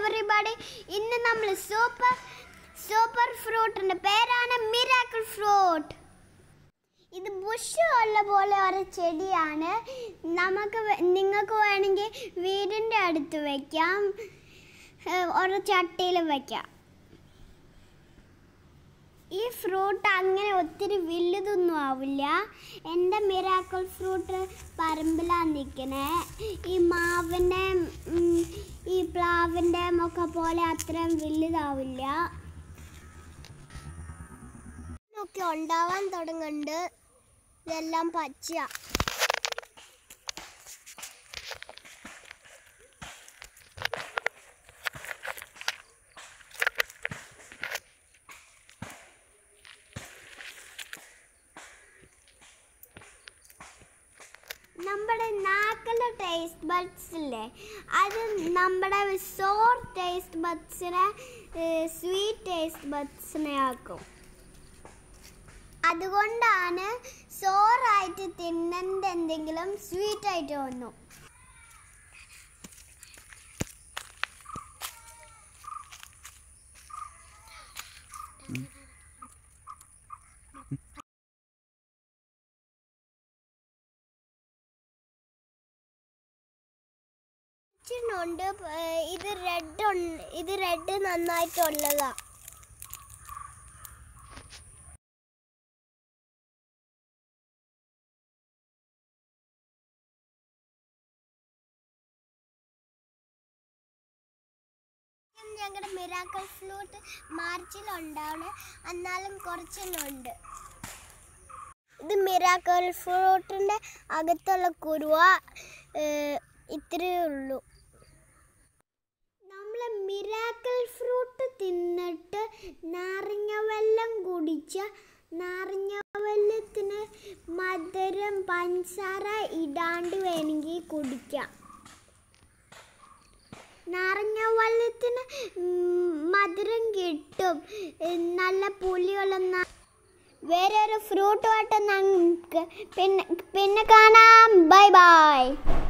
everybody ഇന്ന് നമ്മൾ super super ഫ്രൂട്ടിന്റെ പേരാണ് മിറാക്കിൾ ഫ്രൂട്ട് ഇത് ബുഷ് ഉള്ള പോലെ ഒരു ചെടിയാണ് നമുക്ക് വേ- നിങ്ങൾക്ക് വേണമെങ്കിൽ വീടിൻ്റെ അടുത്ത് വയ്ക്കാം ഏഹ് ഒരു ചട്ടിയിൽ വയ്ക്കാം ഈ ഫ്രൂട്ട് അങ്ങനെ ഒത്തിരി വലുതൊന്നും ആവില്ല എൻ്റെ മിറാക്കിൾ ഫ്രൂട്ട് പറമ്പിലാണ് നിൽക്കണേ ഈ മാവിൻ്റെ ഉം, ഈ പ്ലാവിൻ്റെ ഒക്കെ പോലെ അത്രയും വലുതാവില്ല ഒക്കെ ഉണ്ടാവാൻ തുടങ്ങുന്നുണ്ട് ഇതെല്ലാം പച്ച നമ്മുടെ നാക്കിലെ ടേസ്റ്റ് ബഡ്സ് ഇല്ലേ അത് നമ്മുടെ സോർ ടേസ്റ്റ് ബഡ്സിനെ സ്വീറ്റ് ടേസ്റ്റ് ബഡ്സിനെ ആക്കും അതുകൊണ്ടാണ് സോറായിട്ട് തിന്നേണ്ട എന്തെങ്കിലും സ്വീറ്റ് ആയിട്ട് വന്നു ഉണ്ട് ഇത് റെഡ് ഇത് റെഡ് നന്നായിട്ടുള്ളതാ ഞങ്ങളുടെ മിറാക്കിൾ ഫ്ലൂട്ട് മാർച്ചിലുണ്ടാവണേ എന്നാലും കുറച്ചെണ്ണമുണ്ട് ഇത് മിറാക്കിൾ ഫ്രൂട്ടിൻ്റെ അകത്തുള്ള കുരുവ ഇത്രയേ ഉള്ളൂ നമ്മൾ മിറാക്കിൾ ഫ്രൂട്ട് തിന്നിട്ട് നാരങ്ങ വെള്ളം കുടിച്ച നാരങ്ങ വെള്ളത്തിന് മധുരം പഞ്ചസാര ഇടാണ്ട് വേണമെങ്കിൽ കുടിക്കാം നാരങ്ങ വെള്ളത്തിന് ഉം, മധുരം കിട്ടും ഉം, നല്ല പുളിയുള്ള ന- വേറെ ഒരു ഫ്രൂട്ടുമായിട്ട് നമുക്ക് പിന്നെ പിന്നെ കാണാം ബൈ ബൈ